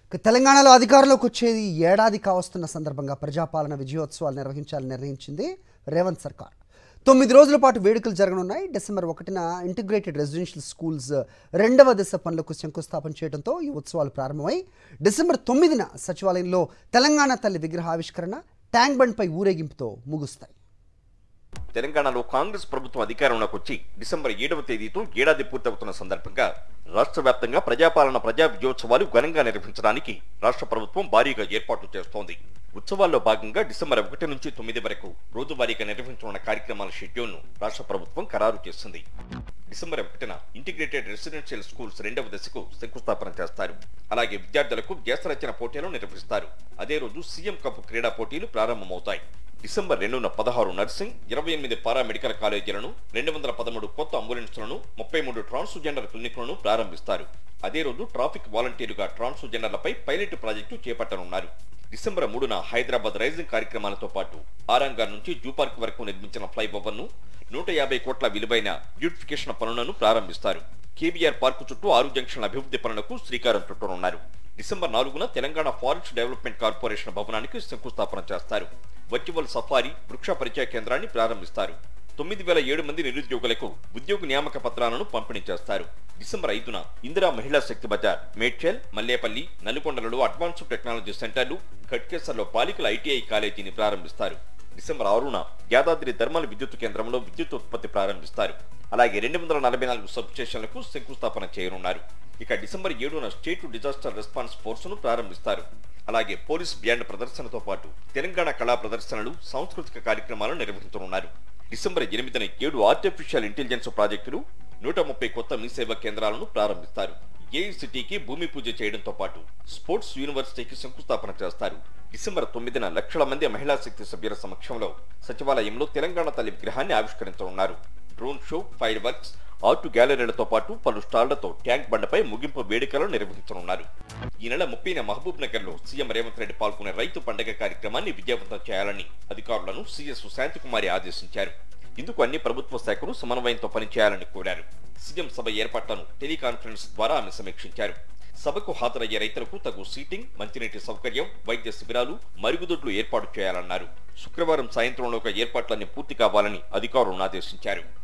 ఇక తెలంగాణలో అధికారంలోకి వచ్చేది ఏడాది కావస్తున్న సందర్భంగా ప్రజాపాలన విజయోత్సవాలు నిర్వహించాలని నిర్ణయించింది రేవంత్ సర్కార్ తొమ్మిది రోజుల పాటు వేడుకలు జరగనున్నాయి డిసెంబర్ ఒకటిన ఇంటిగ్రేటెడ్ రెసిడెన్షియల్ స్కూల్స్ రెండవ దశ పనులకు శంకుస్థాపన చేయడంతో ఈ ఉత్సవాలు ప్రారంభమై డిసెంబర్ తొమ్మిదిన సచివాలయంలో తెలంగాణ తల్లి విగ్రహ ఆవిష్కరణ ట్యాంక్ బండ్పై ఊరేగింపుతో ముగుస్తాయి తెలంగాణలో కాంగ్రెస్ ప్రభుత్వం అధికారంలోకి వచ్చి డిసెంబర్ ఏడవ తేదీతో ఏడాది పూర్తవుతున్న సందర్భంగా రాష్ట్ర వ్యాప్తంగా ప్రజాపాలన ప్రజా విజయోత్సవాలు ఘనంగా నిర్వహించడానికి రాష్ట్ర ప్రభుత్వం భారీగా ఏర్పాట్లు చేస్తోంది ఉత్సవాల్లో భాగంగా డిసెంబర్ ఒకటి నుంచి తొమ్మిది వరకు రోజువారీగా నిర్వహించనున్న కార్యక్రమాల షెడ్యూల్ను రాష్ట్ర ప్రభుత్వం ఖరారు చేసింది డిసెంబర్ ఒకటిన ఇంటిగ్రేటెడ్ రెసిడెన్షియల్ స్కూల్స్ రెండవ దశకు శంకుస్థాపన చేస్తారు అలాగే విద్యార్థులకు వ్యాస రచన పోటీలు నిర్వహిస్తారు అదే రోజు సీఎం కప్ క్రీడా పోటీలు ప్రారంభమవుతాయి డిసెంబర్ రెండున పదహారు నర్సింగ్ ఇరవై ఎనిమిది పారామెడికల్ కాలేజీలను రెండు వందల పదమూడు కొత్త అంబులెన్స్లను ముప్పై మూడు ట్రాన్స్జెండర్ క్లినిక్లను ప్రారంభిస్తారు అదే రోజు ట్రాఫిక్ వాలంటీర్లుగా ట్రాన్స్జెండర్లపై పైలట్ ప్రాజెక్టు చేపట్టనున్నారు డిసెంబర్ మూడున హైదరాబాద్ రైజింగ్ కార్యక్రమాలతో పాటు ఆరంగార్ నుంచి జూ పార్క్ వరకు నిర్మించిన ఫ్లైఓవర్ ను నూట యాభై కోట్ల విలువైన బ్యూటిఫికేషన్ పనులను ప్రారంభిస్తారు కేబీఆర్ పార్కు చుట్టూ ఆరు జంక్షన్ల అభివృద్ధి పనులకు శ్రీకారం చుట్టనున్నారు డిసెంబర్ నాలుగున తెలంగాణ ఫారెస్ట్ డెవలప్మెంట్ కార్పొరేషన్ భవనానికి శంకుస్థాపన చేస్తారు వర్చువల్ సఫారీ వృక్ష పరిచయ కేంద్రాన్ని ప్రారంభిస్తారు తొమ్మిది వేల ఏడు మంది నిరుద్యోగులకు ఉద్యోగ నియామక పత్రాలను పంపిణీ చేస్తారు డిసెంబర్ ఐదున ఇందిరా మహిళా శక్తి బజార్ మేడ్చల్ మల్లేపల్లి నల్గొండలలో అడ్వాన్స్డ్ టెక్నాలజీ సెంటర్లు ఘట్కేసర్లో బాలికల ఐటీఐ కాలేజీని ప్రారంభిస్తారు డిసెంబర్ ఆరున యాదాద్రి థర్మల్ విద్యుత్ కేంద్రంలో విద్యుత్ ఉత్పత్తి ప్రారంభిస్తారు అలాగే రెండు వందల నలభై నాలుగు సబ్ స్టేషన్లకు శంకుస్థాపన చేయనున్నారు ఇక డిసెంబర్ ఏడున స్టేట్ డిజాస్టర్ రెస్పాన్స్ ఫోర్స్ ను ప్రారంభిస్తారు అలాగే పోలీస్ బ్యాండ్ ప్రదర్శనతో పాటు తెలంగాణ కళా ప్రదర్శనలు సాంస్కృతిక కార్యక్రమాలు నిర్వహించనున్నారు డిసెంబర్ ఎనిమిదిన ఏడు ఆర్టిఫిషియల్ ఇంటెలిజెన్స్ ప్రాజెక్టులు నూట ముప్పై కొత్త మీ సేవా కేంద్రాలను ప్రారంభిస్తారు ఏఐసిటీకి భూమి పూజ చేయడంతో పాటు స్పోర్ట్స్ యూనివర్సిటీకి శంకుస్థాపన చేస్తారు డిసెంబర్ తొమ్మిదిన లక్షల మంది మహిళా శక్తి సభ్యుల సమక్షంలో సచివాలయంలో తెలంగాణ తల్లి విగ్రహాన్ని ఆవిష్కరించనున్నారు drone show fireworks art గ్యాలరీలతో పాటు పలు స్టాళ్లతో ట్యాంక్ బండపై ముగింపు వేడుకలు నిర్వహించనున్నారు ఈ నెల ముప్పైన మహబూబ్ నగర్ లో సీఎం రేవంత్ రెడ్డి పాల్గొనే రైతు పండగ కార్యక్రమాన్ని విజయవంతం చేయాలని అధికారులను సీఎస్ శాంతికుమారి ఆదేశించారు ఇందుకు అన్ని ప్రభుత్వ శాఖలు సమన్వయంతో పనిచేయాలని కోరారు సీఎం సభ ఏర్పాట్లను టెలికాన్ఫరెన్స్ ద్వారా ఆమె సమీక్షించారు సభకు హాజరయ్యే రైతులకు తగు సీటింగ్ మంచినీటి సౌకర్యం వైద్య శిబిరాలు మరుగుదొడ్లు ఏర్పాటు చేయాలన్నారు శుక్రవారం సాయంత్రంలోగా ఏర్పాట్లన్నీ పూర్తి కావాలని అధికారులను ఆదేశించారు